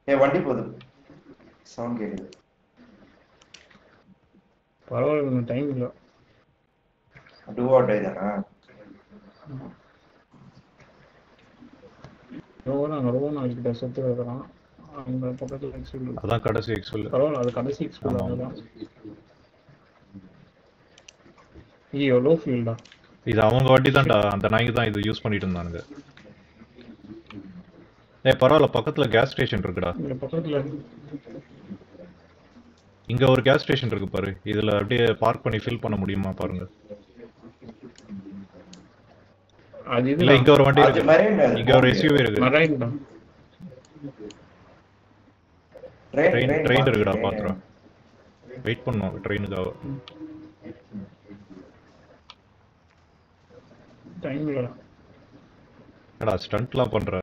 ஏ வண்டி போகுது சவுண்ட் கேக்குது பரவாயில்ல டைம் இல்லை டூ ஆர் டை தானா ரோனா அங்கே ரோனா கிட்ட செத்து வைக்கிறான் அந்த பக்கத்தில் எக்ஸ்பிள் அதான் கடைசி எக்ஸ்வல் பரவாயில்ல அது கடைசி எக்ஸ்பிள் ஆமா. அதுதான் ஐயோ லோ ஃபீல்டா இது அவங்க வண்டி தான்டா அந்த நாய்க்கு தான் இது யூஸ் பண்ணிட்டு இருந்தானுங்க ஏய் பரவாயில்ல பக்கத்துல கேஸ் ஸ்டேஷன் இருக்குடா இந்த பக்கத்தில் இங்க ஒரு கேஸ் ஸ்டேஷன் இருக்கு பாரு இதுல அப்படியே பார்க் பண்ணி ஃபில் பண்ண முடியுமா பாருங்க அது இல்ல இது இங்க ஒரு வண்டி அது இருக்கு மரைன் இங்க ஒரு எஸ்யூவி இருக்கு மரைன் தான் ட்ரெயின் ட்ரெயின் இருக்குடா பாக்குறோம் வெயிட் பண்ணோம் ட்ரெயினுக்காக டைம் இல்லைடா என்னடா ஸ்டண்ட்லாம் பண்ற